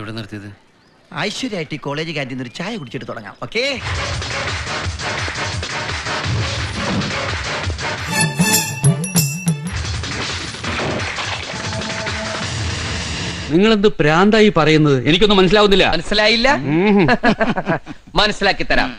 എവിടെ നിർത്തിയത് ഐശ്വര്യമായിട്ട് ഈ കോളേജ് ക്യാൻറ്റീൻ ഒരു ചായ കുടിച്ചിട്ട് തുടങ്ങാം ഓക്കേ നിങ്ങളെന്ത് പ്രാന്തായി പറയുന്നത് എനിക്കൊന്നും മനസ്സിലാവുന്നില്ല മനസ്സിലായില്ല മനസ്സിലാക്കി തരാം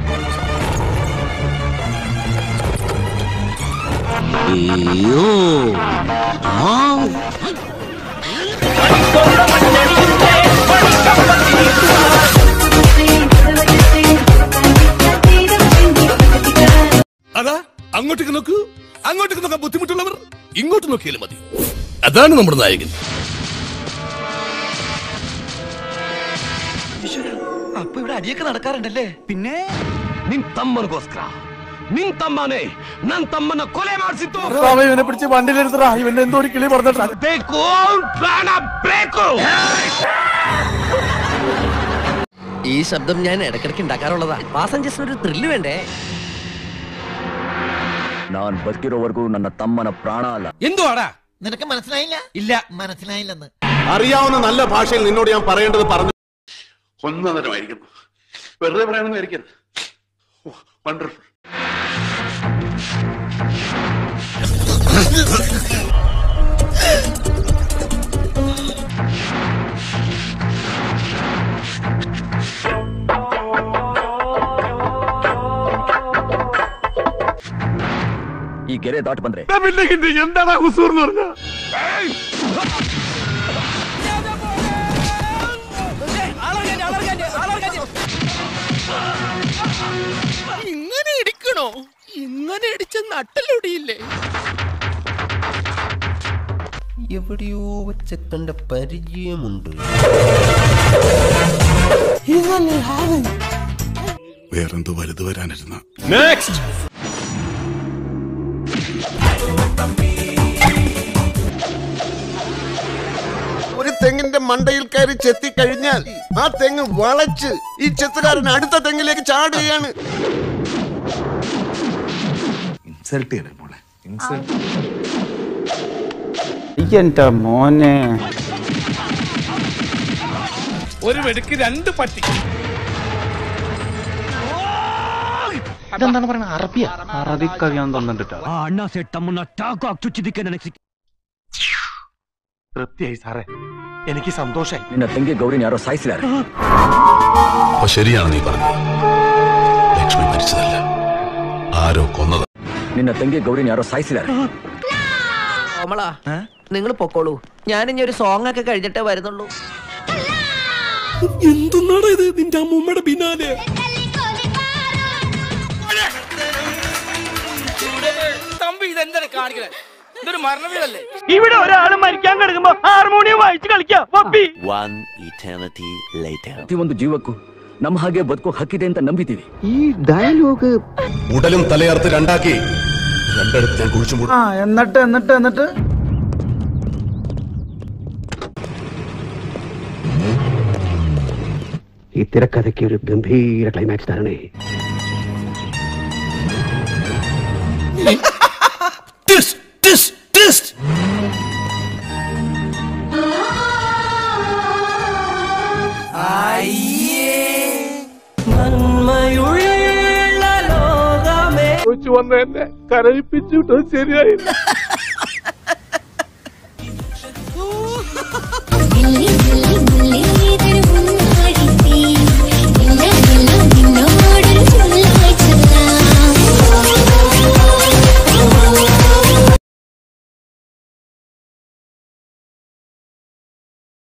അതാ അങ്ങോട്ടേക്ക് നോക്കൂ അങ്ങോട്ടേക്ക് നോക്കാൻ ബുദ്ധിമുട്ടുള്ളവർ ഇങ്ങോട്ട് നോക്കിയാലും മതി അതാണ് നമ്മുടെ നായകൻ അപ്പൊ ഇവിടെ അടിയൊക്കെ നടക്കാറുണ്ടല്ലേ പിന്നെ ನಿನ್ ತಮ್ಮನಿಗೋಸ್ಕರ ನಿನ್ ತಮ್ಮನೇ ನನ್ ತಮ್ಮನ ಕೊಲೆ ಮಾಡಿಸಿದ್ದು ഇവനെ പിടിച്ച് വണ്ടിയിലെടുത്തടാ ഇവന്റെ എന്തോ ഒരു കിളി പറഞ്ഞിട്ടാ ಬೇಕು ಪ್ರಾಣ ಬೇಕು ഈ ശബ്ദം ഞാൻ ഇടയ്ക്കിടയ്ക്ക് ഉണ്ടാക്കാറുള്ളതാ പാസഞ്ചേഴ്സിന് ഒരു ത്രില്ല് വേണ്ടേ ನಾನ್ ಬದುಕಿರೋವರೆಗೂ ನನ್ನ ತಮ್ಮನ ಪ್ರಾಣ ಅಲ್ಲ എന്തുവാടാ നിനക്ക് മനസ്സിലായില്ല ഇല്ല മനസ്സിലായില്ലെന്ന് അറിയാവുന്ന നല്ല ഭാഷയിൽ നിന്നോട് ഞാൻ പറയേണ്ടത് പറഞ്ഞു ഒന്നതരമായിരിക്കുന്നു വെറുതെ പറയണമെന്ന് വിചാരിക്കരുത് വണ്ടർഫുൾ ಈ ಗೆರೆ ದಾಟ್ ಬಂದ್ರೆ എന്താണ് ഹുസൂർ എന്ന് പറഞ്ഞ ഇങ്ങനെ ഇടിക്കണോ ഇങ്ങനെ ഇടിച്ച നട്ടലൊടിയില്ലേ എവിടെയോ വെച്ച് കണ്ട പരിചയമുണ്ട് വേറെന്തോ വലുത് വരാനിരുന്ന ഒരു തെങ്ങിന്റെ മണ്ടയിൽ കയറി ചെത്തി കഴിഞ്ഞാൽ ആ തെങ്ങ് വളച്ച് ഈ ചെത്തുകാരൻ അടുത്ത തെങ്ങിലേക്ക് ചാടുകയാണ് ഇൻസൾട്ട് ചെയ്യണേ മോളെ എന്റെ മോനെ ഒരു വെടുക്ക് രണ്ട് പട്ടി ഇതെന്താണ് പറയുന്നത് അറബിയ അറബിക്കറിയാൻ തോന്നുന്നുണ്ട് ಅಣ್ಣ ಸೆಟ್ ತಮ್ಮನ್ನ ಟಾಕು ಹಾಕಿ ಚುಚ್ಚಿದ್ದಕ್ಕೆ ನನಗೆ ಸಿಕ್ಕ തൃപ്തിയായി സാറേ എനിക്ക് സന്തോഷായി ನಿನ್ನ ತಂಗಿ ಗೌರಿನ ಯಾರೋ ಸಾಯಿಸಿದ್ದಾರೆ അപ്പൊ ശരിയാണ് നീ പറഞ്ഞത് ലക്ഷ്മി മരിച്ചതല്ല ആരോ കൊന്നത് ನಿನ್ನ ತಂಗಿ ಗೌರಿನ ಯಾರೋ ಸಾಯಿಸಿದ್ದಾರೆ കോമള നിങ്ങൾ പൊക്കോളൂ ഞാൻ ഇനി ഒരു സോങ് ഒക്കെ കഴിഞ്ഞിട്ടേ വരുന്നുള്ളൂ എന്തുന്നാടാ ഇത് നിന്റെ അമ്മൂമ്മയുടെ പിന്നാലെ തമ്പി ഇതെന്താണ് കാണിക്കണേ ഇതൊരു മരണവീടല്ലേ ഇവിടെ ഒരാൾ മരിക്കാൻ കിടക്കുമ്പോ ഹാർമോണിയം വായിച്ച് കളിക്കാം പപ്പി ಪ್ರತಿಯೊಂದು ಜೀವಕ್ಕೂ ನಮ್ಮ ಹಾಗೆ ಬದುಕೋ ಹಕ್ಕಿದೆ ಅಂತ ನಂಬಿದ್ದೀವಿ ഉടലും തലയർത്ത് രണ്ടാക്കി രണ്ടിടത്ത് ഞാൻ കുഴിച്ചു മൂടും ആ എന്നിട്ട് എന്നിട്ട് എന്നിട്ട് ಈ ತಿರಕಥಕ್ಕೆ ഒരു ഗംഭീര ക്ലൈമാക്സ് തരണേ കൊച്ചു വന്ന് എന്നെ കരയിപ്പിച്ചു വിട്ടത് ശരിയായില്ല